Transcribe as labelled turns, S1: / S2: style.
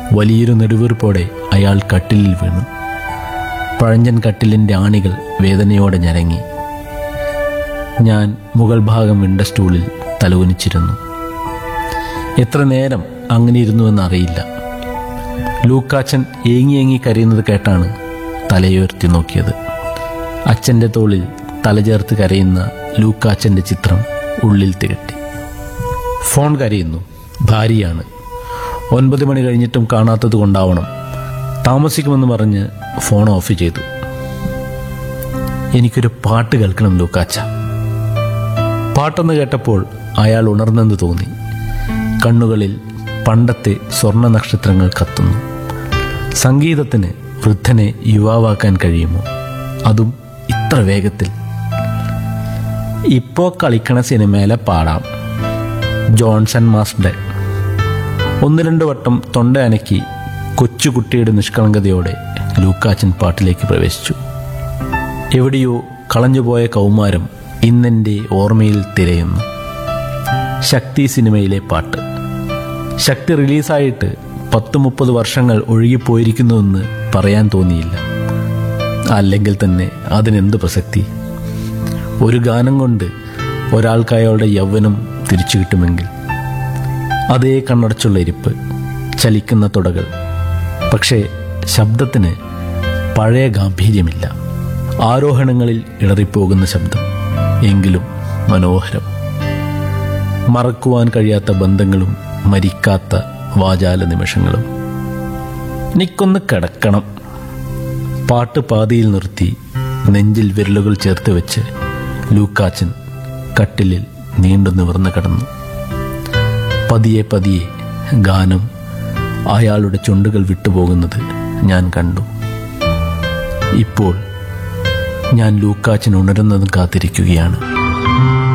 S1: വലിയൊരു നെടുവീർപ്പോടെ അയാൾ കട്ടിലിൽ വീണു പഴഞ്ചൻ കട്ടിലിൻ്റെ ആണികൾ വേദനയോടെ ഞരങ്ങി ഞാൻ മുകൾ ഭാഗം വിണ്ട സ്റ്റൂളിൽ തലകുനിച്ചിരുന്നു എത്ര നേരം അങ്ങനെ ഇരുന്നുവെന്ന് അറിയില്ല ലൂക്കാച്ചൻ ഏങ്ങി ഏങ്ങി കരയുന്നത് കേട്ടാണ് തലയുയർത്തി നോക്കിയത് അച്ഛൻ്റെ തോളിൽ തലചേർത്ത് കരയുന്ന ലൂക്കാച്ചൻ്റെ ചിത്രം ഉള്ളിൽ തികട്ടി ഫോൺ കരയുന്നു ഭാര്യയാണ് ഒൻപത് മണി കഴിഞ്ഞിട്ടും കാണാത്തത് കൊണ്ടാവണം താമസിക്കുമെന്ന് പറഞ്ഞ് ഫോൺ ഓഫ് ചെയ്തു എനിക്കൊരു പാട്ട് കേൾക്കണം ലൂക്കാച്ച പാട്ടെന്ന് കേട്ടപ്പോൾ അയാൾ ഉണർന്നെന്ന് തോന്നി കണ്ണുകളിൽ പണ്ടത്തെ സ്വർണ്ണ നക്ഷത്രങ്ങൾ കത്തുന്നു സംഗീതത്തിന് വൃദ്ധനെ യുവാവാക്കാൻ കഴിയുമോ അതും ഇത്ര വേഗത്തിൽ ഇപ്പോ കളിക്കണ സിനിമയിലെ പാടാം ജോൺസൺ മാസ്റ്റർ ഒന്ന് രണ്ട് വട്ടം തൊണ്ട അനക്കി കൊച്ചുകുട്ടിയുടെ നിഷ്കളങ്കതയോടെ ലൂക്കാച്ചൻ പാട്ടിലേക്ക് പ്രവേശിച്ചു എവിടെയോ കളഞ്ഞുപോയ കൗമാരം ഇന്നെൻ്റെ ഓർമ്മയിൽ തിരയുന്നു ശക്തി സിനിമയിലെ പാട്ട് ശക്തി റിലീസായിട്ട് പത്ത് മുപ്പത് വർഷങ്ങൾ ഒഴുകിപ്പോയിരിക്കുന്നുവെന്ന് പറയാൻ തോന്നിയില്ല അല്ലെങ്കിൽ തന്നെ അതിനെന്ത് പ്രസക്തി ഒരു ഗാനം കൊണ്ട് ഒരാൾക്ക് അയാളുടെ യൗവനം തിരിച്ചു കിട്ടുമെങ്കിൽ അതേ കണ്ണടച്ചുള്ള ഇരിപ്പ് ചലിക്കുന്ന തുടകൾ പക്ഷേ ശബ്ദത്തിന് പഴയ ഗാംഭീര്യമില്ല ആരോഹണങ്ങളിൽ ഇടറിപ്പോകുന്ന ശബ്ദം എങ്കിലും മനോഹരം മറക്കുവാൻ കഴിയാത്ത ബന്ധങ്ങളും മരിക്കാത്ത വാചാല നിമിഷങ്ങളും എനിക്കൊന്ന് കിടക്കണം പാട്ട് പാതിയിൽ നിർത്തി നെഞ്ചിൽ വിരലുകൾ ചേർത്ത് വെച്ച് ലൂക്കാച്ചൻ കട്ടിലിൽ നീണ്ടു നിവർന്നു കിടന്നു പതിയെ പതിയെ ഗാനം അയാളുടെ ചുണ്ടുകൾ വിട്ടുപോകുന്നത് ഞാൻ കണ്ടു ഇപ്പോൾ ഞാൻ ലൂക്കാച്ചൻ ഉണരുന്നതും കാത്തിരിക്കുകയാണ്